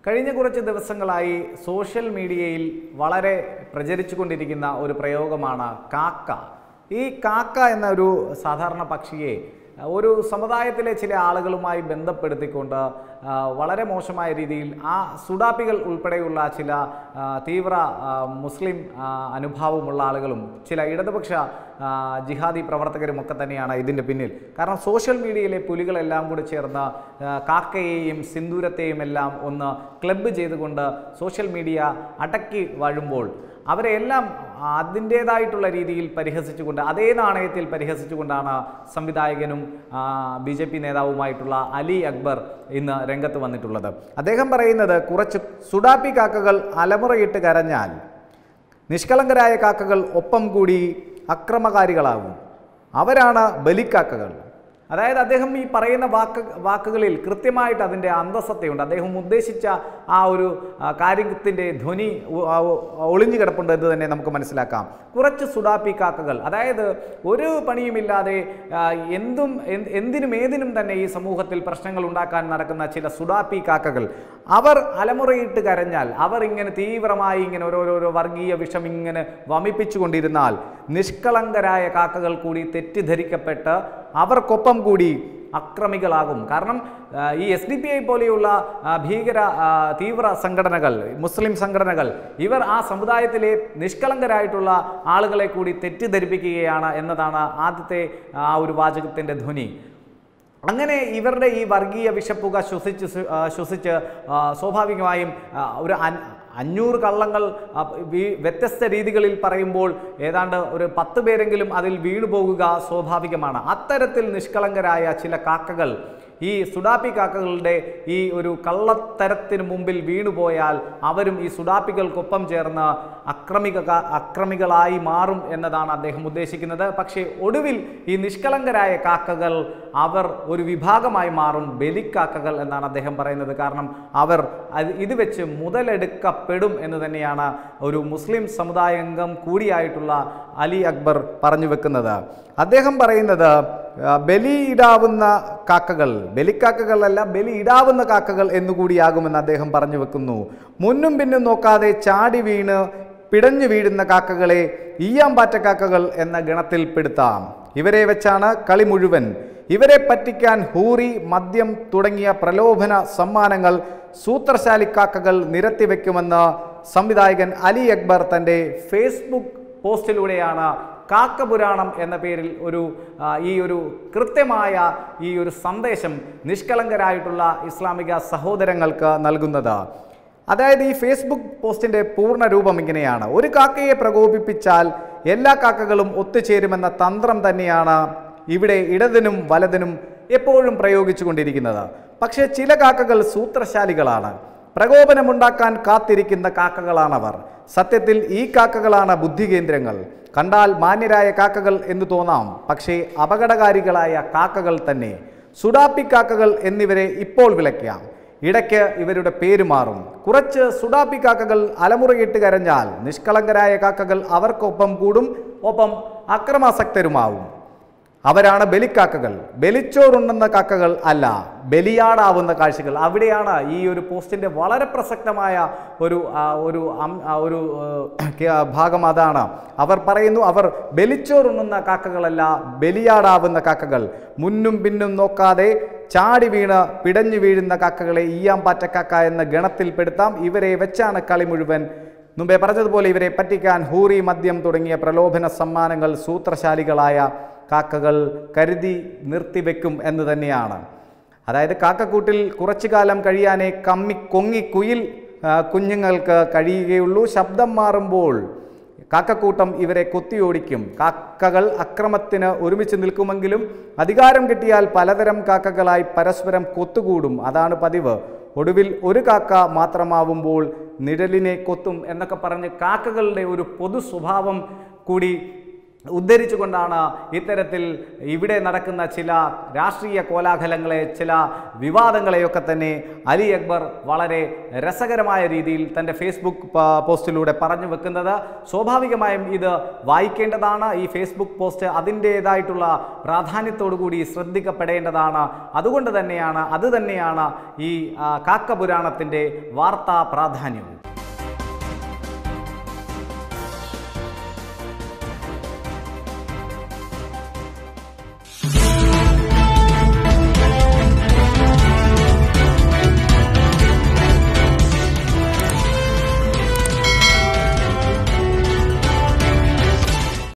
കഴിഞ്ഞ കുറച്ച് ദിവസങ്ങളായി സോഷ്യൽ മീഡിയയിൽ വളരെ പ്രചരിച്ചുകൊണ്ടിരിക്കുന്ന ഒരു പ്രയോഗമാണ് കാക്ക ഈ കാക്ക എന്ന ഒരു സാധാരണ പക്ഷിയെ ഒരു സമുദായത്തിലെ ചില ആളുകളുമായി ബന്ധപ്പെടുത്തിക്കൊണ്ട് ആ, വളരെ മോശമായ രീതിയിൽ ആ സുഡാപ്പികൾ ഉൾപ്പെടെയുള്ള ചില ആ, തീവ്ര ആ, മുസ്ലിം ആ, അനുഭാവമുള്ള ആളുകളും ചില ഇടതുപക്ഷ ആ, ജിഹാദി പ്രവർത്തകരും ഒക്കെ തന്നെയാണ് ഇതിൻ്റെ പിന്നിൽ കാരണം സോഷ്യൽ മീഡിയയിലെ പുലികളെല്ലാം കൂടി ചേർന്ന് ആ, കാക്കയെയും സിന്ദൂരത്തെയും എല്ലാം ഒന്ന് ക്ലബ്ബ് ചെയ്തുകൊണ്ട് സോഷ്യൽ മീഡിയ അടക്കി വാഴുമ്പോൾ അവരെ എല്ലാം അതിൻ്റേതായിട്ടുള്ള രീതിയിൽ പരിഹസിച്ചുകൊണ്ട് അതേ നാണയത്തിൽ പരിഹസിച്ചുകൊണ്ടാണ് സംവിധായകനും ബി ജെ പി നേതാവുമായിട്ടുള്ള അലി അക്ബർ ഇന്ന് രംഗത്ത് വന്നിട്ടുള്ളത് അദ്ദേഹം പറയുന്നത് കുറച്ച് സുഡാപ്പി കാക്കകൾ അലമുറയിട്ട് കരഞ്ഞാൽ നിഷ്കളങ്കരായ കാക്കകൾ ഒപ്പം കൂടി അക്രമകാരികളാകും അവരാണ് ബലിക്കാക്കകൾ അതായത് അദ്ദേഹം ഈ പറയുന്ന വാക്ക് വാക്കുകളിൽ കൃത്യമായിട്ട് അതിൻ്റെ അന്തസത്തയുണ്ട് അദ്ദേഹം ഉദ്ദേശിച്ച ആ ഒരു ആ, കാര്യത്തിൻ്റെ ധ്വനി ഉ- ആ, ഒ- ഒളിഞ്ഞു കിടപ്പുണ്ട് എന്ന് തന്നെ നമുക്ക് മനസ്സിലാക്കാം കുറച്ച് സുഡാപ്പി കാക്കകൾ അതായത് ഒരു പണിയുമില്ലാതെ ആ, എന്തും എന്ത്- എന്തിനും ഏതിനും തന്നെ ഈ സമൂഹത്തിൽ പ്രശ്നങ്ങൾ ഉണ്ടാക്കാൻ നടക്കുന്ന ചില സുഡാപ്പി കാക്കകൾ അവർ അലമുറയിട്ട് കരഞ്ഞാൽ അവർ ഇങ്ങനെ തീവ്രമായി ഇങ്ങനെ ഓരോരോ വർഗീയ വിഷം ഇങ്ങനെ വമിപ്പിച്ചുകൊണ്ടിരുന്നാൽ നിഷ്കളങ്കരായ കാക്കകൾ കൂടി തെറ്റിദ്ധരിക്കപ്പെട്ട് അവർക്കൊപ്പം കൂടി അക്രമികളാകും കാരണം ആ, ഈ എസ് ഡി പി ഐ പോലെയുള്ള ആ, ഭീകര ആ, തീവ്ര സംഘടനകൾ മുസ്ലിം സംഘടനകൾ ഇവർ ആ സമുദായത്തിലെ നിഷ്കളങ്കരായിട്ടുള്ള ആളുകളെ കൂടി തെറ്റിദ്ധരിപ്പിക്കുകയാണ് എന്നതാണ് ആദ്യത്തെ ആ ഒരു വാചകത്തിൻ്റെ ധ്വനി അങ്ങനെ ഇവരുടെ ഈ വർഗീയ വിഷപ്പുക ശ്വസിച്ച് ശ്വ- ആ, ശ്വസിച്ച് ആ, സ്വാഭാവികമായും ആ, ഒരു അൻ- അഞ്ഞൂറ് കള്ളങ്ങൾ ആ, വീ- വ്യത്യസ്ത രീതികളിൽ പറയുമ്പോൾ ഏതാണ്ട് ഒരു പത്ത് പേരെങ്കിലും അതിൽ വീണു പോകുക സ്വാഭാവികമാണ് അത്തരത്തിൽ നിഷ്കളങ്കരായ ചില കാക്കകൾ ഈ സുഡാപ്പി കാക്കകളുടെ ഈ ഒരു കള്ളത്തരത്തിന് മുമ്പിൽ വീണുപോയാൽ അവരും ഈ സുഡാപ്പികൾക്കൊപ്പം ചേർന്ന് അക്രമിക അക്രമികളായി മാറും എന്നതാണ് അദ്ദേഹം ഉദ്ദേശിക്കുന്നത് പക്ഷേ ഒടുവിൽ ഈ നിഷ്കളങ്കരായ കാക്കകൾ അവർ ഒരു വിഭാഗമായി മാറും ബലിക്കാക്കകൾ എന്നാണ് അദ്ദേഹം പറയുന്നത് കാരണം അവർ അത് ഇത് വെച്ച് മുതലെടുക്കപ്പെടും എന്ന് തന്നെയാണ് ഒരു മുസ്ലിം സമുദായാംഗം കൂടിയായിട്ടുള്ള അലി അക്ബർ പറഞ്ഞു വെക്കുന്നത് അദ്ദേഹം പറയുന്നത് ആ, ബലിയിടാവുന്ന കാക്കകൾ ബലിക്കാക്കകളല്ല ബലി ഇടാവുന്ന കാക്കകൾ എന്നുകൂടിയാകുമെന്ന് അദ്ദേഹം പറഞ്ഞു വെക്കുന്നു മുന്നും പിന്നും നോക്കാതെ ചാടി വീണ് പിടഞ്ഞു വീഴുന്ന കാക്കകളെ ഈയാമ്പാറ്റ കാക്കകൾ എന്ന ഗണത്തിൽ പെടുത്താം ഇവരെ വെച്ചാണ് കളി മുഴുവൻ ഇവരെ പറ്റിക്കാൻ ഹൂറി മദ്യം തുടങ്ങിയ പ്രലോഭന സമ്മാനങ്ങൾ സൂത്രശാലിക്കാക്കകൾ നിരത്തിവെക്കുമെന്ന് സംവിധായകൻ അലി അക്ബർ തൻ്റെ ഫേസ്ബുക്ക് പോസ്റ്റിലൂടെയാണ് കാക്കപുരാണം എന്ന പേരിൽ ഒരു ആ, ഈ ഒരു കൃത്യമായ ഈ ഒരു സന്ദേശം നിഷ്കളങ്കരായിട്ടുള്ള ഇസ്ലാമിക സഹോദരങ്ങൾക്ക് നൽകുന്നത് അതായത് ഈ ഫേസ്ബുക്ക് പോസ്റ്റിന്റെ പൂർണ്ണ രൂപം ഇങ്ങനെയാണ് ഒരു കാക്കയെ പ്രകോപിപ്പിച്ചാൽ എല്ലാ കാക്കകളും ഒത്തുചേരുമെന്ന തന്ത്രം തന്നെയാണ് ഇവിടെ ഇടതിനും വലതിനും എപ്പോഴും പ്രയോഗിച്ചുകൊണ്ടിരിക്കുന്നത് പക്ഷേ ചില കാക്കകൾ സൂത്രശാലികളാണ് പ്രകോപനമുണ്ടാക്കാൻ കാത്തിരിക്കുന്ന കാക്കകളാണവർ സത്യത്തിൽ ഈ കാക്കകളാണ് ബുദ്ധികേന്ദ്രങ്ങൾ കണ്ടാൽ മാന്യരായ കാക്കകൾ എന്ന് തോന്നാം പക്ഷേ അപകടകാരികളായ കാക്കകൾ തന്നെ സുഡാപ്പി കാക്കകൾ എന്നിവരെ ഇപ്പോൾ വിളയ്ക്കാം ഇടയ്ക്ക് ഇവരുടെ പേര് മാറും കുറച്ച് സുഡാപ്പി കാക്കകൾ അലമുറയിട്ട് കരഞ്ഞാൽ നിഷ്കളങ്കരായ കാക്കകൾ അവർക്കൊപ്പം കൂടും ഒപ്പം അക്രമാസക്തരുമാവും അവരാണ് ബലിക്കാക്കകൾ ബലിച്ചോറുണ്ണുന്ന കാക്കകൾ അല്ല ബലിയാടാവുന്ന കാഴ്ചകൾ അവിടെയാണ് ഈ ഒരു പോസ്റ്റിൻ്റെ വളരെ പ്രസക്തമായ ഒരു ആ, ഒരു അം- ആ, ഒരു ഏഹ്, കെ- ഭാഗം അതാണ് അവർ പറയുന്നു അവർ ബലിച്ചോറുണ്ണുന്ന കാക്കകളല്ല ബലിയാടാവുന്ന കാക്കകൾ മുന്നും പിന്നും നോക്കാതെ ചാടി വീണ് പിടഞ്ഞു വീഴുന്ന കാക്കകളെ ഈയാം പാറ്റക്കാക്ക എന്ന ഗണത്തിൽപ്പെടുത്താം ഇവരെ വെച്ചാണ് കളി മുഴുവൻ മുമ്പേ പറഞ്ഞതുപോലെ ഇവരെ പറ്റിക്കാൻ ഹൂറി മദ്യം തുടങ്ങിയ പ്രലോഭന സമ്മാനങ്ങൾ സൂത്രശാലികളായ കാക്കകൾ കരുതി നിർത്തിവെക്കും എന്ന് തന്നെയാണ് അതായത് കാക്കക്കൂട്ടിൽ കുറച്ചു കാലം കഴിയാനേ കമ്മി കൊങ്ങി കുയിൽ ആ, കുഞ്ഞുങ്ങൾക്ക് കഴിയുകയുള്ളൂ ശബ്ദം മാറുമ്പോൾ കാക്കക്കൂട്ടം ഇവരെ കൊത്തിയോടിക്കും കാക്കകൾ അക്രമത്തിന് ഒരുമിച്ച് നിൽക്കുമെങ്കിലും അധികാരം കിട്ടിയാൽ പലതരം കാക്കകളായി പരസ്പരം കൊത്തുകൂടും അതാണ് പതിവ് ഒടുവിൽ ഒരു കാക്ക മാത്രമാവുമ്പോൾ നിഴലിനെ കൊത്തും എന്നൊക്കെ പറഞ്ഞ് കാക്കകളുടെ ഒരു പൊതു സ്വഭാവം കൂടി ഉദ്ധരിച്ചുകൊണ്ടാണ് ഇത്തരത്തിൽ ഇവിടെ നടക്കുന്ന ചില രാഷ്ട്രീയ കോലാഹലങ്ങളെ ചില വിവാദങ്ങളെയൊക്കെ തന്നെ അലി അക്ബർ വളരെ രസകരമായ രീതിയിൽ തൻ്റെ ഫേസ്ബുക്ക് പ- പോസ്റ്റിലൂടെ പറഞ്ഞു വെക്കുന്നത് സ്വാഭാവികമായും ഇത് വായിക്കേണ്ടതാണ് ഈ ഫേസ്ബുക്ക് പോസ്റ്റ് അതിൻ്റേതായിട്ടുള്ള പ്രാധാന്യത്തോടു കൂടി ശ്രദ്ധിക്കപ്പെടേണ്ടതാണ് അതുകൊണ്ട് തന്നെയാണ് അത് തന്നെയാണ് ഈ ആ, കാക്ക പുരാണത്തിൻ്റെ വാർത്താ പ്രാധാന്യവും